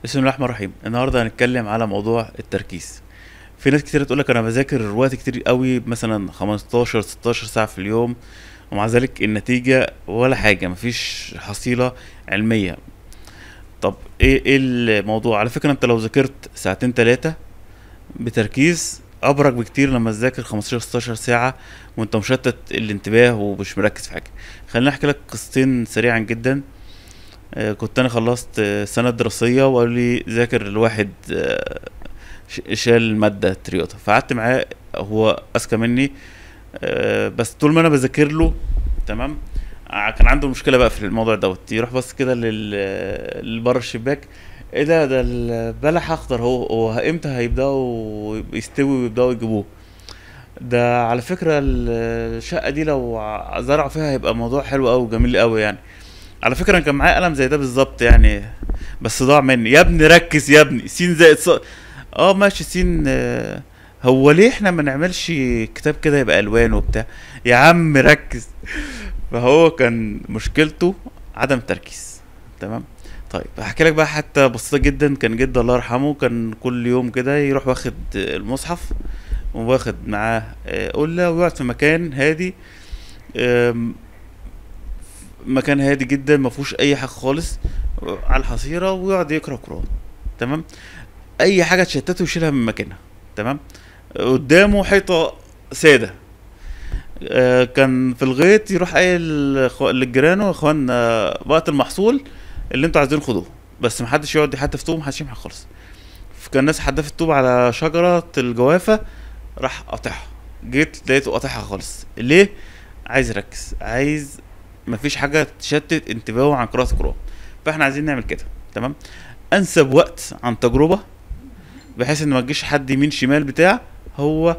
بسم الله الرحمن الرحيم النهارده هنتكلم على موضوع التركيز في ناس كتير تقول لك انا بذاكر وقت كتير قوي مثلا 15 16 ساعه في اليوم ومع ذلك النتيجه ولا حاجه مفيش حصيله علميه طب ايه ايه الموضوع على فكره انت لو ذاكرت ساعتين ثلاثه بتركيز ابرك بكتير لما تذاكر 15 16 ساعه وانت مشتت الانتباه ومش مركز في حاجه خليني احكي لك قصتين سريعا جدا آه، كنت انا خلصت آه، سنه دراسيه وقالوا لي ذاكر الواحد آه، ش- شال ماده رياضه فقعدت معاه هو اذكى مني آه، بس طول ما انا بذاكر له تمام ع- كان عنده مشكله بقى في الموضوع دوت يروح بس كده لل لبره الشباك ايه ده ده البلح اخضر هو هو امتى هيبداوا يستوي ويبداوا يجيبوه ده على فكره ال- الشقه دي لو ع- زرعوا فيها هيبقى موضوع حلو قوي وجميل قوي يعني على فكره انا كان معايا قلم زي ده بالظبط يعني بس ضاع مني يا ابني ركز يا ابني سين زائد ص... اه ماشي سين آه، هو ليه احنا ما نعملش كتاب كده يبقى الوان وبتاع يا عم ركز فهو كان مشكلته عدم التركيز تمام طيب هحكي لك بقى حتى بسيطه جدا كان جدا الله يرحمه كان كل يوم كده يروح واخد المصحف واخد معاه آه، قله ويقعد في مكان هادي آم، مكان هادي جدا ما فيهوش اي حاجه خالص على الحصيره ويقعد يقرا قران تمام اي حاجه تشتته يشيلها من مكانها تمام قدامه حيطه ساده آه، كان في الغيط يروح قايل لخو- للجيران يا اخوانا وقت المحصول اللي انتوا عايزين خدوه بس محدش يقعد يحدف طوب محدش يمحي خالص فكان الناس حدفت طوب على شجره الجوافه راح قاطعها جيت لقيته قاطعها خالص ليه عايز يركز عايز مفيش حاجه تشتت انتباهه عن قراءه القران فاحنا عايزين نعمل كده تمام انسب وقت عن تجربه بحيث ان ما تجيش حد يمين شمال بتاع هو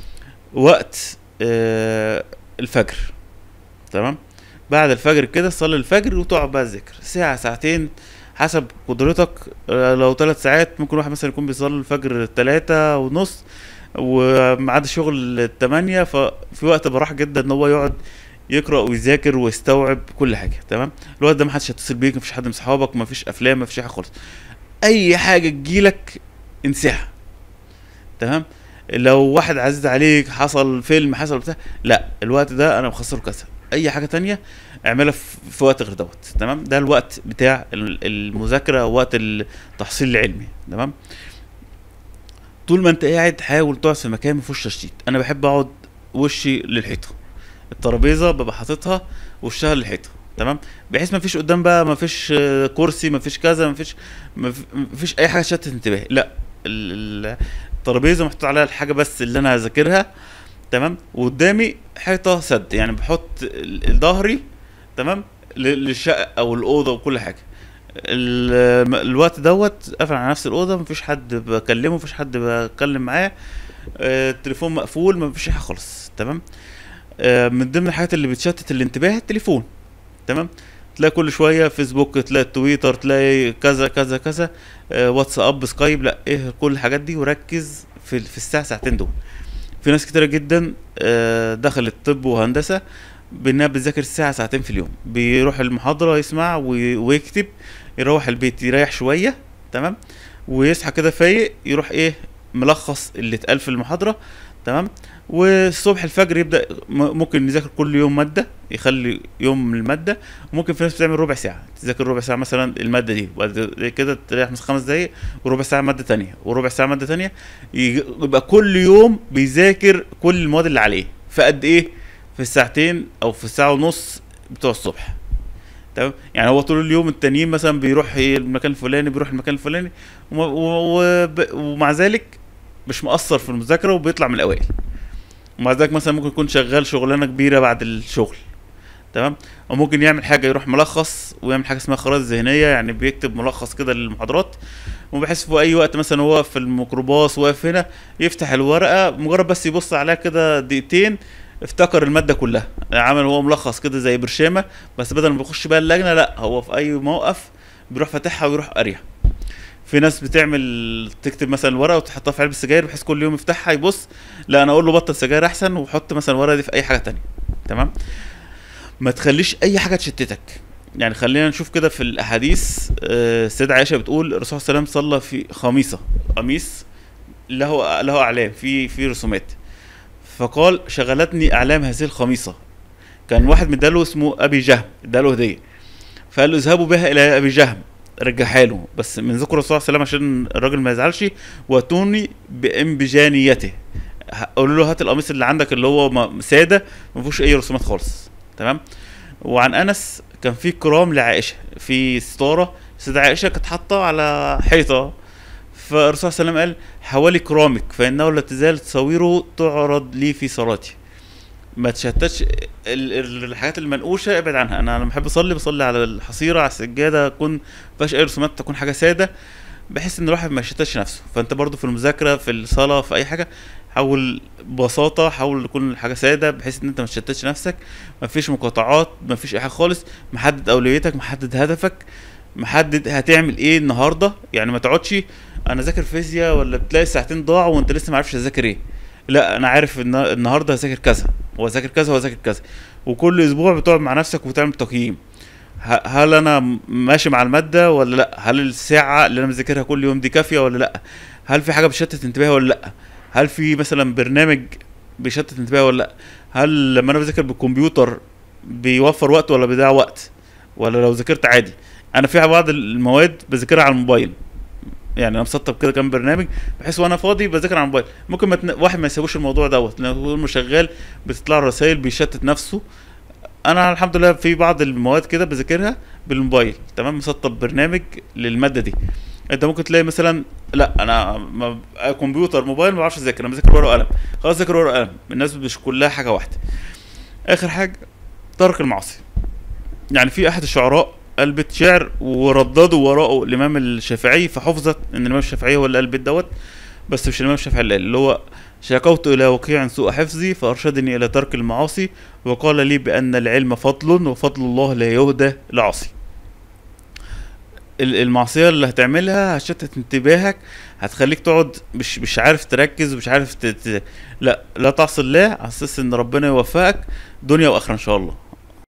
وقت آه الفجر تمام بعد الفجر كده تصلي الفجر وتقعد بقى تذاكر ساعه ساعتين حسب قدرتك آه، لو ثلاث ساعات ممكن واحد مثلا يكون بيصلي الفجر تلاتة ونص وميعاد الشغل التمانية ففي وقت براح جدا ان هو يقعد يقرا ويذاكر ويستوعب كل حاجه تمام الوقت ده محدش هيتصل بيك مفيش حد من صحابك مفيش افلام مفيش حاجه خالص اي حاجه تجيلك انساها تمام لو واحد عزيز عليك حصل فيلم حصل بتاع لا الوقت ده انا مخصصه كذا اي حاجه تانية اعملها في في وقت غير دوت تمام ده الوقت بتاع ال- المذاكره وقت التحصيل العلمي تمام طول ما انت قاعد حاول تقعد في مكان ما فيهوش تشتيت انا بحب اقعد وشي للحيطه الترابيزه ببقى حاططها وشها للحيطه تمام بحيث ما فيش قدام بقى ما فيش آه، كرسي ما فيش كذا ما فيش ما فيش اي حاجه تشتت انتباهي لا ال- ال- الترابيزه محطوط عليها الحاجه بس اللي انا هذاكرها تمام وقدامي حيطه سد يعني بحط ال- ظهري تمام ل- للشقه او الاوضه وكل حاجه ال- الوقت دوت قافل على نفس الاوضه مفيش حد بكلمه مفيش حد بتكلم معاه آه، التليفون مقفول مفيش حاجه خالص تمام آه، من ضمن الحاجات اللي بتشتت الانتباه التليفون تمام تلاقي كل شويه فيسبوك تلاقي تويتر تلاقي كذا كذا كذا آه، واتساب سكايب لا ايه كل الحاجات دي وركز في في الساعه ساعتين دول في ناس كتيره جدا آه، دخلت طب وهندسه بانها بتذاكر ساعه ساعتين في اليوم بيروح المحاضره يسمع وي- ويكتب يروح البيت يريح شويه تمام ويصحى كده فايق يروح ايه ملخص اللي اتقال في المحاضره تمام والصبح الفجر يبدا م- ممكن يذاكر كل يوم ماده يخلي يوم من الماده وممكن في ناس بتعمل ربع ساعه تذاكر ربع ساعه مثلا الماده دي وبعد كده تريح مثلا خمس دقايق وربع ساعه ماده تانية وربع ساعه ماده تانية يج- يبقى كل يوم بيذاكر كل المواد اللي عليه في قد ايه في الساعتين او في الساعه ونص بتوع الصبح تمام يعني هو طول اليوم التانيين مثلا بيروح إيه المكان الفلاني بيروح المكان الفلاني وم- و- وب- ومع ذلك مش مقصر في المذاكره وبيطلع من الاوائل ومع ذلك مثلا ممكن يكون شغال شغلانه كبيره بعد الشغل تمام وممكن يعمل حاجه يروح ملخص ويعمل حاجه اسمها خرائط ذهنيه يعني بيكتب ملخص كده للمحاضرات وبحيث في اي وقت مثلا هو في الميكروباص واقف هنا يفتح الورقه مجرد بس يبص عليها كده دقيقتين افتكر الماده كلها عمل هو ملخص كده زي برشامه بس بدل ما بيخش بقى اللجنه لا هو في اي موقف بيروح فاتحها ويروح قاريها في ناس بتعمل تكتب مثلا الورقه وتحطها في علبه سجاير بحيث كل يوم يفتحها يبص لا انا اقول له بطل سجاير احسن وحط مثلا الورقه دي في اي حاجه تانية تمام ما تخليش اي حاجه تشتتك يعني خلينا نشوف كده في الاحاديث آه، السيدة عائشة بتقول الرسول صلى الله عليه وسلم صلى في خميصة قميص له له اعلام في في رسومات فقال شغلتني اعلام هذه الخميصة كان واحد مداله اسمه ابي جهم اداله هدية فقال له اذهبوا بها الى ابي جهم رجعها له بس من ذكر الرسول صلى الله عليه وسلم عشان الراجل ما يزعلش واتوني بانبجانيته قولوا له هات القميص اللي عندك اللي هو م- ساده ما فيهوش اي رسومات خالص تمام وعن انس كان في كرام لعائشه في ستاره سيدة عائشه كانت حاطه على حيطه فالرسول صلى الله عليه وسلم قال حوالي كرامك فانه لا تزال تصويره تعرض لي في صلاتي ما تشتتش ال- ال- الحاجات المنقوشه ابعد عنها انا لما بحب اصلي بصلي على الحصيره على السجاده تكون ما فيهاش اي رسومات تكون حاجه ساده بحيث ان الواحد ما يشتتش نفسه فانت برضو في المذاكره في الصلاه في اي حاجه حاول ببساطه حاول تكون الحاجه ساده بحيث ان انت ما تشتتش نفسك ما فيش مقاطعات ما فيش اي حاجه خالص محدد اولويتك محدد هدفك محدد هتعمل ايه النهارده يعني ما تقعدش انا ذاكر فيزياء ولا بتلاقي ساعتين ضاعوا وانت لسه ما عارفش تذاكر ايه لا انا عارف ان النهارده هذاكر كذا وهذاكر كذا وهذاكر كذا وكل اسبوع بتقعد مع نفسك وتعمل تقييم ه- هل انا م- ماشي مع الماده ولا لا هل الساعه اللي انا مذاكرها كل يوم دي كافيه ولا لا هل في حاجه بتشتت انتباهي ولا لا هل في مثلا برنامج بيشتت انتباهي ولا لا هل لما انا بذاكر بالكمبيوتر بيوفر وقت ولا بيضيع وقت ولا لو ذاكرت عادي انا في بعض المواد بذاكرها على الموبايل يعني انا مسطب كده كام برنامج بحيث وانا فاضي بذاكر على الموبايل ممكن ما تن... واحد ما يسيبوش الموضوع دوت لان هو إنه شغال بتطلع له رسائل بيشتت نفسه انا الحمد لله في بعض المواد كده بذاكرها بالموبايل تمام مسطب برنامج للماده دي انت ممكن تلاقي مثلا لا انا ما كمبيوتر موبايل ما بعرفش اذاكر انا بذاكر ورقه وقلم خلاص ذاكر ورقه وقلم الناس مش كلها حاجه واحده اخر حاجه ترك المعصيه يعني في احد الشعراء قال بيت شعر ورددوا وراءه الامام الشافعي فحفظت ان الامام الشافعي هو اللي قال البيت دوت بس مش الامام الشافعي اللي قال اللي هو شكوت الى وقيع سوء حفظي فارشدني الى ترك المعاصي وقال لي بان العلم فضل وفضل الله لا يهدى لعاصي ال- المعصيه اللي هتعملها هتشتت انتباهك هتخليك تقعد مش مش عارف تركز ومش عارف ت... ت... لا لا تعصي الله على اساس ان ربنا يوفقك دنيا واخره ان شاء الله